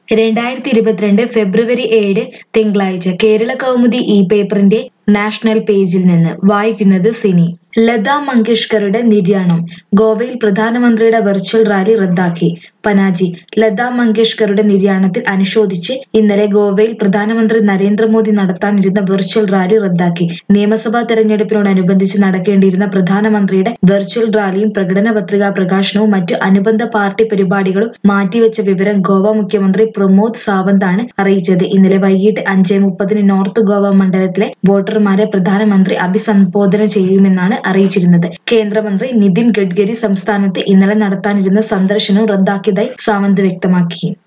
രണ്ടായിരത്തി ഇരുപത്തിരണ്ട് ഫെബ്രുവരി ഏഴ് തിങ്കളാഴ്ച കേരള കൗമുദി ഈ പേപ്പറിന്റെ നാഷണൽ പേജിൽ നിന്ന് വായിക്കുന്നത് സിനി ലതാ മങ്കേഷ്കറുടെ നിര്യാണം ഗോവയിൽ പ്രധാനമന്ത്രിയുടെ വെർച്വൽ റാലി റദ്ദാക്കി പനാജി ലതാ മങ്കേഷ്കറുടെ നിര്യാണത്തിൽ അനുശോചിച്ച് ഇന്നലെ ഗോവയിൽ പ്രധാനമന്ത്രി നരേന്ദ്രമോദി നടത്താനിരുന്ന വെർച്വൽ റാലി റദ്ദാക്കി നിയമസഭാ തെരഞ്ഞെടുപ്പിനോടനുബന്ധിച്ച് നടക്കേണ്ടിയിരുന്ന പ്രധാനമന്ത്രിയുടെ വെർച്വൽ റാലിയും പ്രകടന പത്രികാ പ്രകാശനവും മറ്റു അനുബന്ധ പാർട്ടി പരിപാടികളും മാറ്റിവെച്ച വിവരം ഗോവ മുഖ്യമന്ത്രി പ്രമോദ് സാവന്താണ് അറിയിച്ചത് ഇന്നലെ വൈകിട്ട് അഞ്ച് മുപ്പതിന് നോർത്ത് ഗോവ മണ്ഡലത്തിലെ വോട്ടർമാരെ പ്രധാനമന്ത്രി അഭിസംബോധന ചെയ്യുമെന്നാണ് അറിയിച്ചിരുന്നത് കേന്ദ്രമന്ത്രി നിതിൻ ഗഡ്കരി സംസ്ഥാനത്ത് ഇന്നലെ നടത്താനിരുന്ന സന്ദർശനവും റദ്ദാക്കിയതായി സാവന്ത് വ്യക്തമാക്കി